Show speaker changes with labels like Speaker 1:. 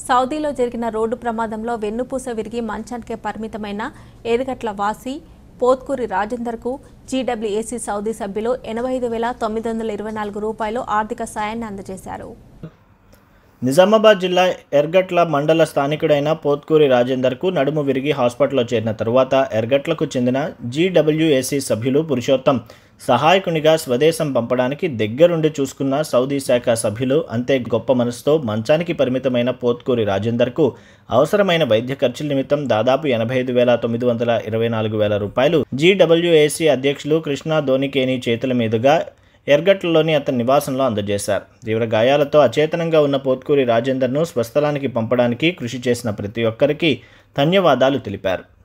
Speaker 1: సౌదీలో జరిగిన రోడ్డు ప్రమాదంలో వెన్నుపూస విరిగి మంచానికే పరిమితమైన ఏరుగట్ల వాసి పోత్కూరి రాజేందర్కు జీడబ్ల్యూఏసీ సౌదీ సభ్యులు ఎనభై ఐదు వేల తొమ్మిది వందల ఇరవై నాలుగు రూపాయలు ఆర్థిక సాయాన్ని అందజేశారు
Speaker 2: నిజామాబాద్ జిల్లా ఎర్గట్ల మండల స్థానికుడైన పోత్కూరి రాజేందర్కు నడుము విరిగి హాస్పిటల్లో చేరిన తరువాత ఎర్గట్లకు చెందిన జీడబ్ల్యూఏసీ సభ్యులు పురుషోత్తం సహాయకునిగా స్వదేశం పంపడానికి దగ్గరుండి చూసుకున్న సౌదీ శాఖ సభ్యులు అంతే గొప్ప మనసుతో మంచానికి పరిమితమైన పోత్కూరి రాజేందర్కు అవసరమైన వైద్య ఖర్చుల నిమిత్తం దాదాపు ఎనభై ఐదు వేల తొమ్మిది వందల ఇరవై నాలుగు వేల రూపాయలు జీడబ్ల్యూఏసీ అధ్యక్షులు కృష్ణా ధోనికేని చేతుల మీదుగా ఎర్గట్లలోని అతని నివాసంలో అందజేశారు తీవ్ర గాయాలతో అచేతనంగా ఉన్న పోత్కూరి రాజేందర్ను స్వస్థలానికి పంపడానికి కృషి చేసిన ప్రతి ఒక్కరికి ధన్యవాదాలు తెలిపారు